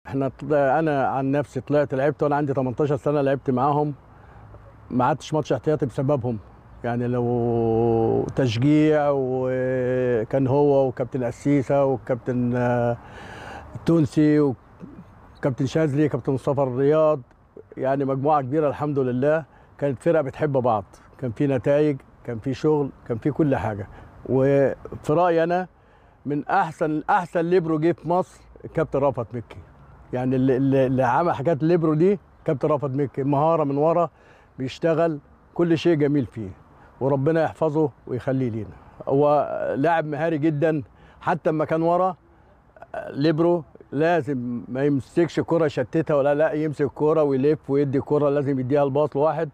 احنا طل- انا عن نفسي طلعت لعبت وانا عندي 18 سنه لعبت معاهم ما عدتش ماتش احتياطي بسببهم يعني لو تشجيع وكان هو وكابتن قسيسه والكابتن آه، التونسي وكابتن شاذلي كابتن مصطفى الرياض يعني مجموعه كبيره الحمد لله كانت فرقه بتحب بعض كان في نتائج كان في شغل كان في كل حاجه وفي رايي انا من احسن احسن ليبرو جه في مصر الكابتن رافت مكي يعني اللي, اللي اللي عمل حاجات الليبرو دي كابتن رافت مكي مهاره من ورا بيشتغل كل شيء جميل فيه وربنا يحفظه ويخليه لينا هو لاعب مهاري جدا حتى لما كان ورا ليبرو لازم ما يمسكش كرة يشتتها ولا لا يمسك كرة ويلف ويدي كرة لازم يديها الباص لواحد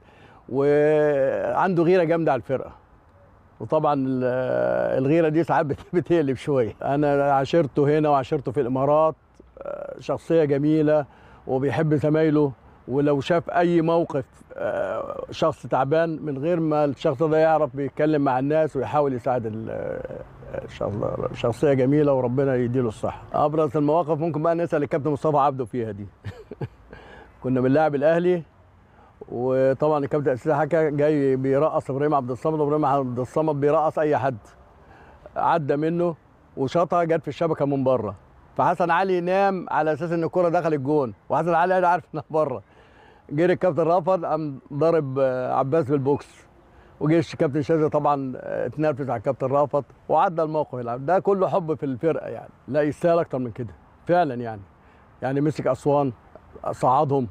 وعنده غيرة جامدة على الفرقة وطبعا ال- الغيرة دي ساعات بت- بتقلب شوية أنا عاشرته هنا وعاشرته في الإمارات آه، شخصية جميلة وبيحب زمايله ولو شاف أي موقف آه، شخص تعبان من غير ما الشخص ده يعرف بيتكلم مع الناس ويحاول يساعد ال- شخص- شخصيه جميله وربنا يديله الصحه ابرز المواقف ممكن بقى نسال الكابتن مصطفى عبده فيها دي كنا بنلاعب الاهلي وطبعا الكابتن اسيس حكا جاي بيرقص ابراهيم عبد الصمد وابراهيم عبد الصمد بيرقص اي حد عدى منه وشاطها جت في الشبكه من بره فحسن علي نام على اساس ان الكره دخلت الجون وحسن علي عارف انها بره جري الكابتن رافض قام ضارب آه، عباس بالبوكس وجيش الكابتن شاذلي طبعا آه، اتنرفز على الكابتن رافت وعدى الموقف يلعب ده كله حب في الفرقه يعني لا يستاهل اكتر من كده فعلا يعني يعني مسك اسوان صعدهم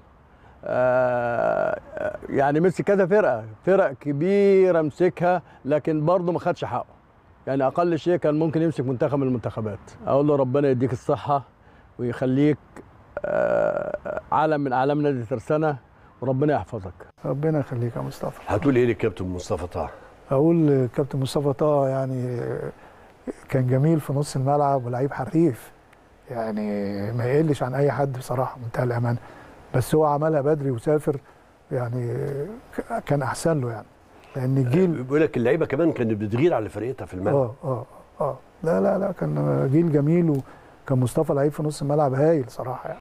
آه، آه، يعني مسك كذا فرقه فرق كبيره مسكها لكن برضه ما خدش حقه يعني اقل شيء كان ممكن يمسك منتخب من المنتخبات اقول له ربنا يديك الصحه ويخليك آه، علم من اعلام نادي ترسانه وربنا يحفظك ربنا يخليك يا مصطفى هتقول ايه للكابتن مصطفى طه اقول كابتن مصطفى طه يعني كان جميل في نص الملعب ولعيب حريف يعني ما يقلش عن اي حد بصراحه منتهى الامانه بس هو عملها بدري وسافر يعني كان احسن له يعني لان الجيل بيقول لك اللعيبه كمان كانت بتغير على فرقتها في الملعب اه اه اه لا لا لا كان جيل جميل وكان مصطفى لعيب في نص الملعب هايل صراحه يعني